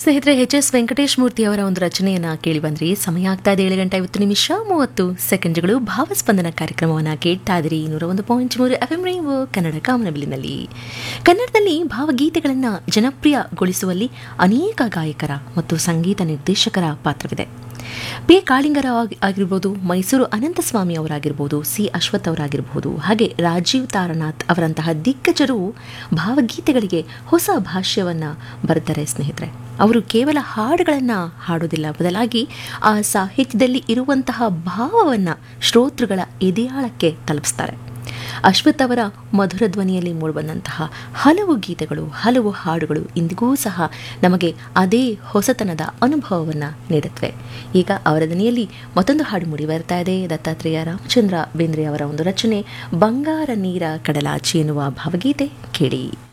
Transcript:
ಸ್ನೇಹಿತರೆ H S Venkatesh ಮೂರ್ತಿ ಅವರ ಒಂದು ರಚನೆಯನ್ನ ಕೇಳಿ ಬಂದ್ರಿ ಸಮಯ ಆಗ್ತಾ ಇದೆ ಏಳು ಗಂಟೆ ಐವತ್ತು ನಿಮಿಷ ಮೂವತ್ತು ಸೆಕೆಂಡ್ಗಳು ಭಾವಸ್ಪಂದನ ಕಾರ್ಯಕ್ರಮವನ್ನು ಕೇಳ್ತಾ ಇದ್ರಿ ನೂರ ಒಂದು ಪಾಯಿಂಟ್ ಮೂರು ಎಫ್ ಎಂ ರೇವು ಕನ್ನಡ ಕಾಮನಬಿಲಿನಲ್ಲಿ ಕನ್ನಡದಲ್ಲಿ ಭಾವಗೀತೆಗಳನ್ನು ಜನಪ್ರಿಯಗೊಳಿಸುವಲ್ಲಿ ಅನೇಕ ಗಾಯಕರ ಮತ್ತು ಸಂಗೀತ ನಿರ್ದೇಶಕರ ಪಾತ್ರವಿದೆ ಪಿ ಕಾಳಿಂಗರ ಆಗ್- ಆಗಿರ್ಬೋದು ಮೈಸೂರು ಅನಂತಸ್ವಾಮಿ ಅವರಾಗಿರ್ಬೋದು ಸಿ ಅಶ್ವಥ್ ಅವರಾಗಿರ್ಬೋದು ಹಾಗೆ ರಾಜೀವ್ ತಾರನಾಥ್ ಅವರಂತಹ ದಿಗ್ಗಜರು ಭಾವಗೀತೆಗಳಿಗೆ ಹೊಸ ಭಾಷ್ಯವನ್ನು ಬರೆದರೆ ಸ್ನೇಹಿತರೆ ಅವರು ಕೇವಲ ಹಾಡುಗಳನ್ನು ಹಾಡೋದಿಲ್ಲ ಬದಲಾಗಿ ಆ ಸಾಹಿತ್ಯದಲ್ಲಿ ಇರುವಂತಹ ಭಾವವನ್ನು ಶ್ರೋತೃಗಳ ಎದೆಯಾಳಕ್ಕೆ ತಲುಪಿಸ್ತಾರೆ ಅಶ್ವಥ್ ಅವರ ಮಧುರ ಧ್ವನಿಯಲ್ಲಿ ಮೂಡಿಬಂದಂತಹ ಹಲವು ಗೀತೆಗಳು ಹಲವು ಹಾಡುಗಳು ಇಂದಿಗೂ ಸಹ ನಮಗೆ ಅದೇ ಹೊಸತನದ ಅನುಭವವನ್ನು ನೀಡುತ್ತವೆ ಈಗ ಅವರ ಧ್ವನಿಯಲ್ಲಿ ಮತ್ತೊಂದು ಹಾಡು ಮೂಡಿ ಬರ್ತಾ ಇದೆ ದತ್ತಾತ್ರೇಯ ರಾಮಚಂದ್ರ ಬೇಂದ್ರೆ ಅವರ ಒಂದು ರಚನೆ ಬಂಗಾರ ನೀರ ಕಡಲಾಚಿ ಎನ್ನುವ ಭಾವಗೀತೆ ಕೇಳಿ